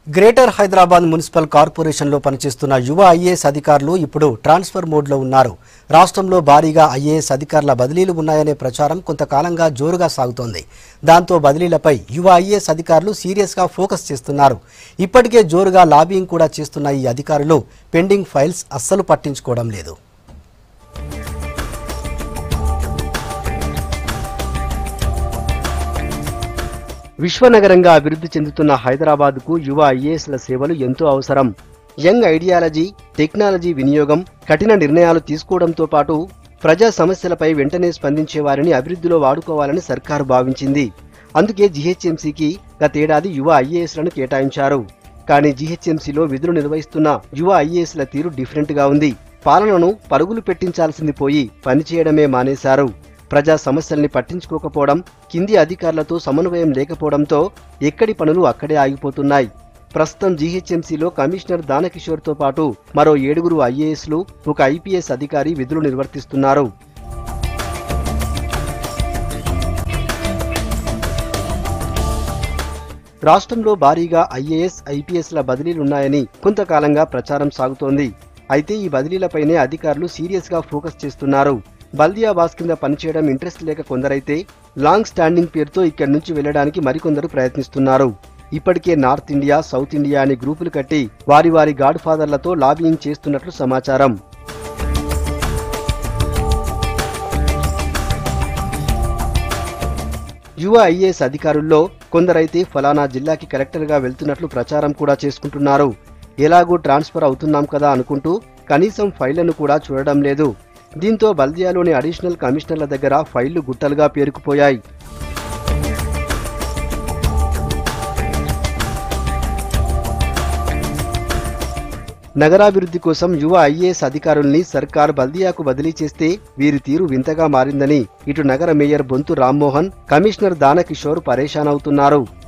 greater Hyderabad municipal కార్పొరేషన్లో పనిచేస్తున్న యువ ఐఏఎస్ అధికారులు ఇప్పుడు ట్రాన్స్ఫర్ మోడ్లో ఉన్నారు రాష్ట్రంలో భారీగా ఐఏఎస్ అధికారుల బదిలీలు ఉన్నాయనే ప్రచారం కొంతకాలంగా జోరుగా సాగుతోంది దాంతో బదిలీలపై యువ ఐఏఎస్ అధికారులు సీరియస్గా ఫోకస్ చేస్తున్నారు ఇప్పటికే జోరుగా లాబింగ్ కూడా చేస్తున్న ఈ అధికారులు పెండింగ్ ఫైల్స్ అస్సలు పట్టించుకోవడం లేదు విశ్వనగరంగా అభివృద్ధి చెందుతున్న హైదరాబాద్కు యువ ఐఏఎస్ల సేవలు ఎంతో అవసరం యంగ్ ఐడియాలజీ టెక్నాలజీ వినియోగం కఠిన నిర్ణయాలు తీసుకోవడంతో పాటు ప్రజా సమస్యలపై వెంటనే స్పందించే వారిని అభివృద్ధిలో వాడుకోవాలని సర్కారు భావించింది అందుకే జీహెచ్ఎంసీకి గతేడాది యువ ఐఏఎస్లను కేటాయించారు కానీ జీహెచ్ఎంసీలో విధులు నిర్వహిస్తున్న యువ ఐఏఎస్ల తీరు డిఫరెంట్గా ఉంది పాలనను పరుగులు పెట్టించాల్సింది పోయి పనిచేయడమే మానేశారు ప్రజా సమస్యల్ని పట్టించుకోకపోవడం కింది అధికారులతో సమన్వయం లేకపోవడంతో ఎక్కడి పనులు అక్కడే ఆగిపోతున్నాయి ప్రస్తుతం జీహెచ్ఎంసీలో కమిషనర్ దానకిషోర్తో పాటు మరో ఏడుగురు ఐఏఎస్లు ఒక ఐపీఎస్ అధికారి విధులు నిర్వర్తిస్తున్నారు రాష్ట్రంలో భారీగా ఐఏఎస్ ఐపీఎస్ల బదిలీలున్నాయని కొంతకాలంగా ప్రచారం సాగుతోంది అయితే ఈ బదిలీలపైనే అధికారులు సీరియస్గా ఫోకస్ చేస్తున్నారు బల్దియా బాస్ కింద పనిచేయడం ఇంట్రెస్ట్ లేక కొందరైతే లాంగ్ స్టాండింగ్ పేరుతో ఇక్కడి నుంచి వెళ్లడానికి మరికొందరు ప్రయత్నిస్తున్నారు ఇప్పటికే నార్త్ ఇండియా సౌత్ ఇండియా అని గ్రూపులు కట్టి వారి వారి గాడ్ ఫాదర్లతో లాబియింగ్ చేస్తున్నట్లు సమాచారం యువ ఐఏఎస్ అధికారుల్లో కొందరైతే ఫలానా జిల్లాకి కలెక్టర్గా వెళ్తున్నట్లు ప్రచారం కూడా చేసుకుంటున్నారు ఎలాగూ ట్రాన్స్ఫర్ అవుతున్నాం కదా అనుకుంటూ కనీసం ఫైళ్లను కూడా చూడడం లేదు దీంతో బల్దియాలోని అడిషనల్ కమిషనర్ల దగ్గర ఫైళ్లు గుట్టలుగా పేరుకుపోయాయి నగరాభివృద్ధి కోసం యువ ఐఏఎస్ అధికారుల్ని సర్కార్ బల్దియాకు బదిలీ చేస్తే వీరి తీరు వింతగా మారిందని ఇటు నగర మేయర్ బొంతు రామ్మోహన్ కమిషనర్ దానకిషోర్ పరేషాన్ అవుతున్నారు